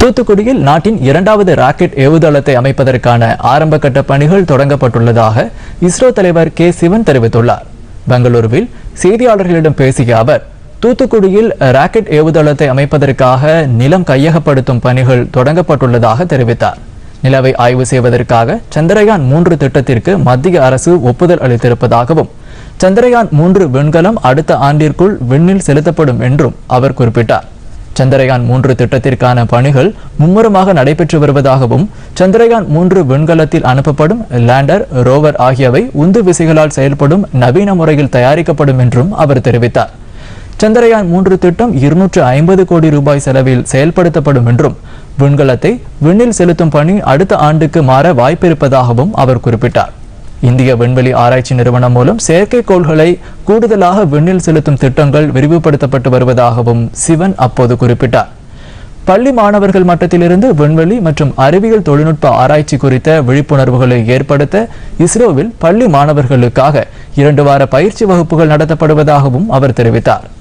தூத்துக்குடியில் நாட்டின் இரண்டாவது ராக்கெட் ஏவுதளத்தை அமைப்பதற்கான ஆரம்பகட்ட பணிகள் தொடங்கப்பட்டுள்ளதாக இஸ்ரோ தலைவர் கே சிவன் தெரிவித்துள்ளார் பெங்களூருவில் செய்தியாளர்களிடம் பேசிய அவர் தூத்துக்குடியில் ராக்கெட் ஏவுதளத்தை அமைப்பதற்காக நிலம் கையகப்படுத்தும் பணிகள் தொடங்கப்பட்டுள்ளதாக தெரிவித்தார் நிலவை ஆய்வு செய்வதற்காக சந்திரயான் மூன்று திட்டத்திற்கு மத்திய அரசு ஒப்புதல் அளித்திருப்பதாகவும் சந்திரயான் மூன்று விண்கலம் அடுத்த ஆண்டிற்குள் விண்ணில் செலுத்தப்படும் என்றும் அவர் குறிப்பிட்டார் சந்திரயான் மூன்று திட்டத்திற்கான பணிகள் மும்முரமாக நடைபெற்று வருவதாகவும் சந்திரயான் மூன்று விண்கலத்தில் அனுப்பப்படும் லேண்டர் ரோவர் ஆகியவை உந்து விசைகளால் செயல்படும் நவீன முறையில் தயாரிக்கப்படும் என்றும் அவர் தெரிவித்தார் சந்திரயான் மூன்று திட்டம் இருநூற்று ஐம்பது கோடி ரூபாய் செலவில் செயல்படுத்தப்படும் என்றும் விண்கலத்தை விண்ணில் செலுத்தும் பணி அடுத்த ஆண்டுக்கு மாற வாய்ப்பிருப்பதாகவும் அவர் குறிப்பிட்டார் இந்திய விண்வெளி ஆராய்ச்சி நிறுவனம் மூலம் செயற்கைக்கோள்களை கூடுதலாக விண்ணில் செலுத்தும் திட்டங்கள் விரிவுபடுத்தப்பட்டு வருவதாகவும் சிவன் அப்போது குறிப்பிட்டார் பள்ளி மாணவர்கள் மட்டத்திலிருந்து விண்வெளி மற்றும் அறிவியல் தொழில்நுட்ப ஆராய்ச்சி குறித்த விழிப்புணர்வுகளை ஏற்படுத்த இஸ்ரோவில் பள்ளி மாணவர்களுக்காக இரண்டு வார பயிற்சி வகுப்புகள் நடத்தப்படுவதாகவும் அவர் தெரிவித்தார்